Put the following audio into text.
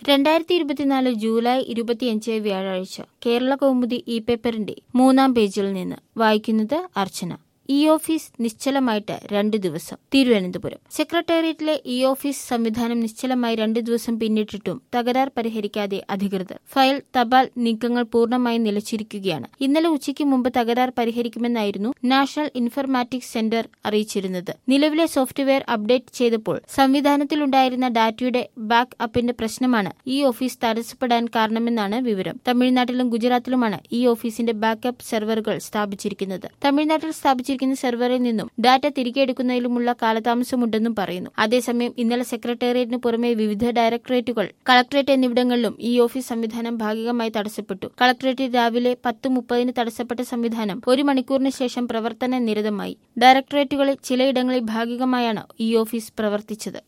രണ്ടായിരത്തി ഇരുപത്തിനാല് ജൂലൈ ഇരുപത്തിയഞ്ച് വ്യാഴാഴ്ച കേരള കൗമുദി ഇ പേപ്പറിന്റെ മൂന്നാം പേജിൽ നിന്ന് വായിക്കുന്നത് അർച്ചന ഇ ഓഫീസ് നിശ്ചലമായിട്ട് രണ്ടു ദിവസം തിരുവനന്തപുരം സെക്രട്ടേറിയറ്റിലെ ഇ ഓഫീസ് സംവിധാനം നിശ്ചലമായി രണ്ടു ദിവസം പിന്നിട്ടിട്ടും തകരാർ പരിഹരിക്കാതെ അധികൃതർ ഫയൽ തപാൽ നീക്കങ്ങൾ പൂർണ്ണമായി നിലച്ചിരിക്കുകയാണ് ഇന്നലെ ഉച്ചയ്ക്ക് മുമ്പ് തകരാർ പരിഹരിക്കുമെന്നായിരുന്നു നാഷണൽ ഇൻഫർമാറ്റിക്സ് സെന്റർ അറിയിച്ചിരുന്നത് നിലവിലെ സോഫ്റ്റ്വെയർ അപ്ഡേറ്റ് ചെയ്തപ്പോൾ സംവിധാനത്തിലുണ്ടായിരുന്ന ഡാറ്റയുടെ ബാക്ക് അപ്പിന്റെ പ്രശ്നമാണ് ഈ ഓഫീസ് തടസ്സപ്പെടാൻ കാരണമെന്നാണ് വിവരം തമിഴ്നാട്ടിലും ഗുജറാത്തിലുമാണ് ഈ ഓഫീസിന്റെ ബാക്കപ്പ് സെർവറുകൾ സ്ഥാപിച്ചിരിക്കുന്നത് തമിഴ്നാട്ടിൽ സ്ഥാപിച്ചിരിക്കുന്ന സെർവറിൽ നിന്നും ഡാറ്റ തിരികെ എടുക്കുന്നതിലുമുള്ള കാലതാമസമുണ്ടെന്നും പറയുന്നു അതേസമയം ഇന്നലെ സെക്രട്ടേറിയറ്റിന് പുറമെ വിവിധ ഡയറക്ടറേറ്റുകൾ കളക്ടറേറ്റ് എന്നിവിടങ്ങളിലും ഈ ഓഫീസ് സംവിധാനം ഭാഗികമായി തടസ്സപ്പെട്ടു കളക്ടറേറ്റിൽ രാവിലെ പത്ത് മുപ്പതിന് തടസ്സപ്പെട്ട സംവിധാനം ഒരു മണിക്കൂറിന് ശേഷം പ്രവർത്തന നിരതമായി ഡയറക്ടറേറ്റുകളിൽ ചിലയിടങ്ങളിൽ ഭാഗികമായാണ് ഈ ഓഫീസ് പ്രവർത്തിച്ചത്